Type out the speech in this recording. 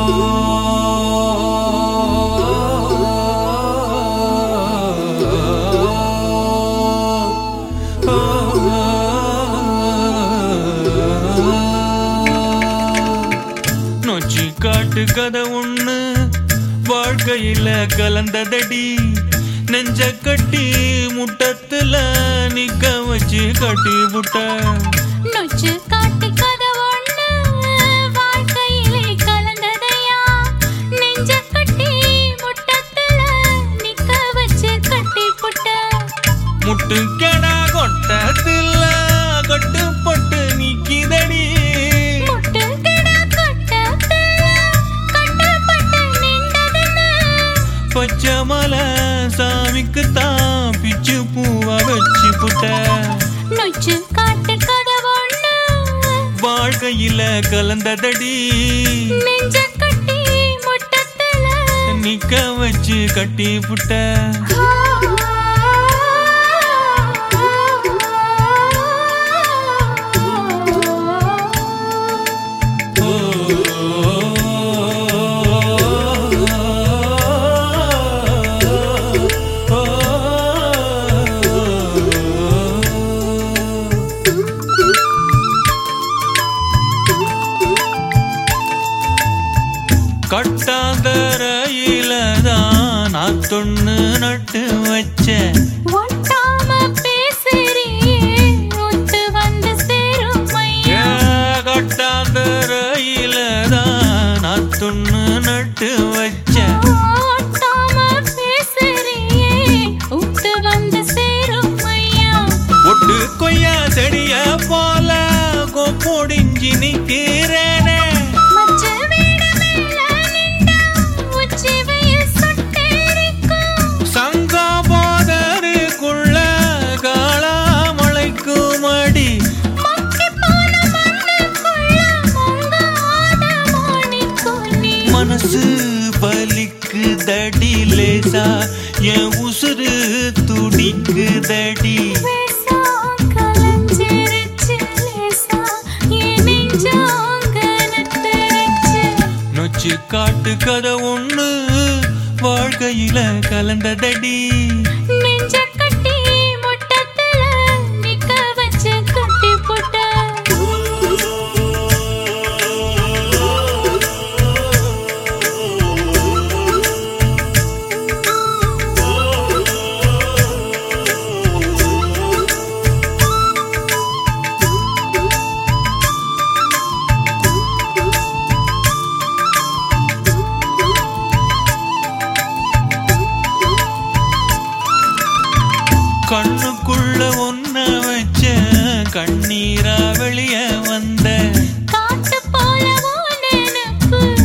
நொச்சி காட்டு கதை ஒண்ணு வாழ்க்கையில கலந்ததடி நெஞ்ச கட்டி முட்டத்துல நிக்க வச்சு கட்டி விட்ட நொச்சு காட்டி கதை ஒண்ணு வாழ்க்கையிலே கலந்ததையா நெஞ்ச கட்டி முட்டத்துல நிக்க வச்சு கட்டி புட்ட முட்டு கெடா கொட்டத்துல கட்டுப்பட்டு நிக்கிதடி முட்டு கிட கொட்டத்துல கட்டப்பட்டு நின்றதுன்னு பச்சை மலை சாமிக்கு தான் பிச்சு பூவா வச்சு புட்ட நொச்சு காட்டு கதை ஒண்ணு வாழ்க்கையில கலந்ததடி நெஞ்ச கட்டி முட்டத்துல நிக்க வச்சு கட்டி புட்ட கட்டாந்தரையில தான் நான் தொண்ணு நட்டு வச்சேன் ஒட்டாம பேசுறியே ஒத்து வந்து சேரும் ஐயா கட்டாந்தரையில தான் நான் தொண்ணு நட்டு வச்சேன் ஒட்டாம பேசுறியே ஒத்து வந்து சேரும் ஐயா ஒட்டு கொய்யா செடிய போல கொப்பொடிஞ்சி நிக்கிறேனே மச்ச வீடு மேல நின்றா உச்சி வெயில் சுட்டெரிக்கும் சங்கா போதருக்குள்ள காளாமழைக்கும் அடி மக்கி போன மண்ணுக்குள்ள உங்க ஆடமோனிக்கும் நீ மனசு பலிக்கு தடி லேசா என் உசுறு துடிக்கு தடி பேசா கலஞ்சிருச்சு லேசா என் நெஞ்சாங்க நட்டுருச்சு நொச்சு காட்டு கதை ஒண்ணு வாழ்க்கையில கலந்ததடி நெஞ்ச கட்டி முட்டத்துல நிக்க வச்சு கட்டி போட்ட கண்ணுக்குள்ள ஒன்ன வச்ச கண்ணீரா வெளிய